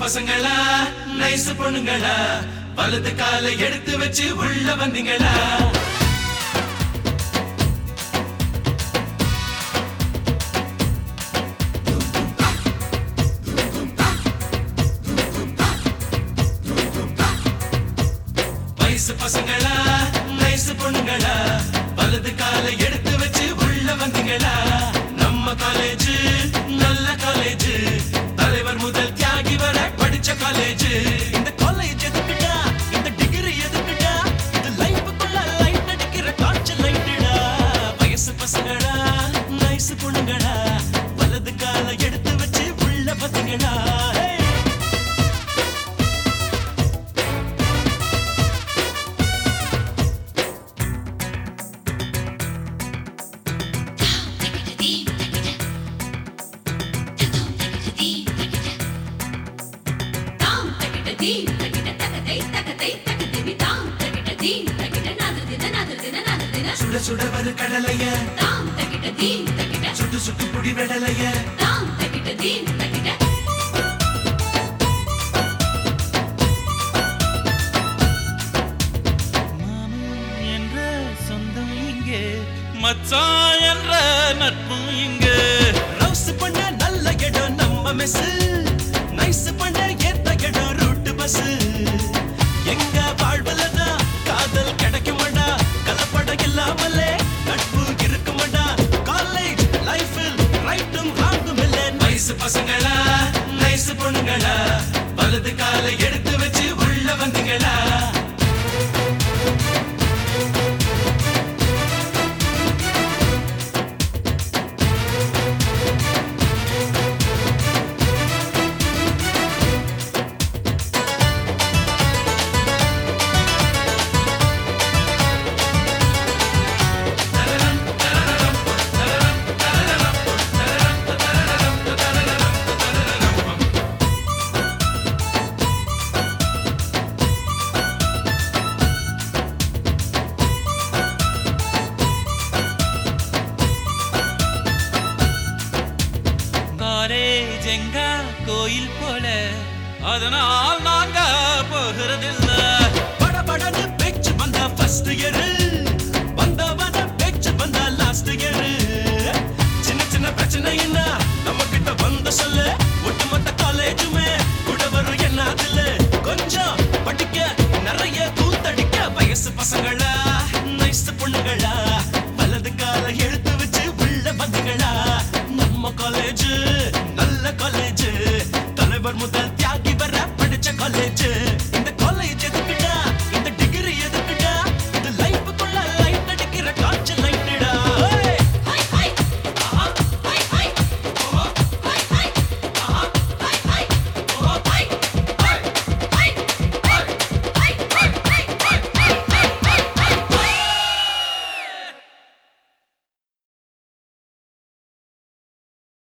பசங்களா நைஸ் பொண்ணுங்களா வலது காலை எடுத்து வச்சு உள்ள வந்தீங்களா வயசு பசங்களா நைஸ் பொண்ணுங்களா வலது காலை எடுத்து வச்சு உள்ள வந்தீங்களா நம்ம காலேஜ் நல்ல காலேஜ் தலைவர் முதல் தியாகி வர படிச்ச காலேஜ் இந்த காலேஜ் எதுக்குடா இந்த டிகிரி எதுக்குடா இது லைஃபுக்குள்ள லைட் அடிக்கிற டார்ச் லைட்டுடா வயசு பசங்களா நைஸ் பொண்ணுங்களா வலது காலை எடுத்து வச்சு உள்ள வந்தீங்களா hey! சுட சுட வரு கடலைய சுட்டு சுட்டு புடி விடலைய என்ற சொந்தம் இங்கே மச்சான் என்ற நட்பும் இங்கே ரவுஸ் பண்ண நல்ல இடம் நம்ம மெஸ் நைஸ் பண்ண ஏத்த இடம் ரூட் பஸ் எங்க வாழ்வுலதா காதல் கிடைக்குமாடா கலப்படம் இல்லாமலே நட்பு இருக்குமாடா காலேஜ் லைஃபில் ரைட்டும் ராங்கும் இல்ல வயசு பசங்களா நைஸ் பொண்ணுங்களா வலது காலை எடுத்து வச்சு உள்ள வந்தீங்களா காலேஜ் எங்க கோயில் போல அதனால் நாங்க போகிறதில்ல படபடன்னு பேச்சு வந்தா ஃபர்ஸ்ட் இயர் வந்தவன பேச்சு வந்தா லாஸ்ட் இயர் சின்ன சின்ன பிரச்சனைன்னா நம்ம கிட்ட வந்து சொல்ல ஒட்டுமொத்த காலேஜுமே கூட வரும் என்ன அதுல கொஞ்சம் படிக்க நிறைய கூத்தடிக்க வயசு பசங்களா நைஸ் பொண்ணுங்களா வலது கால எடுத்து வச்சு உள்ள வந்துங்களா நம்ம காலேஜ் நல்ல காலேஜ் தலைவர் முதல்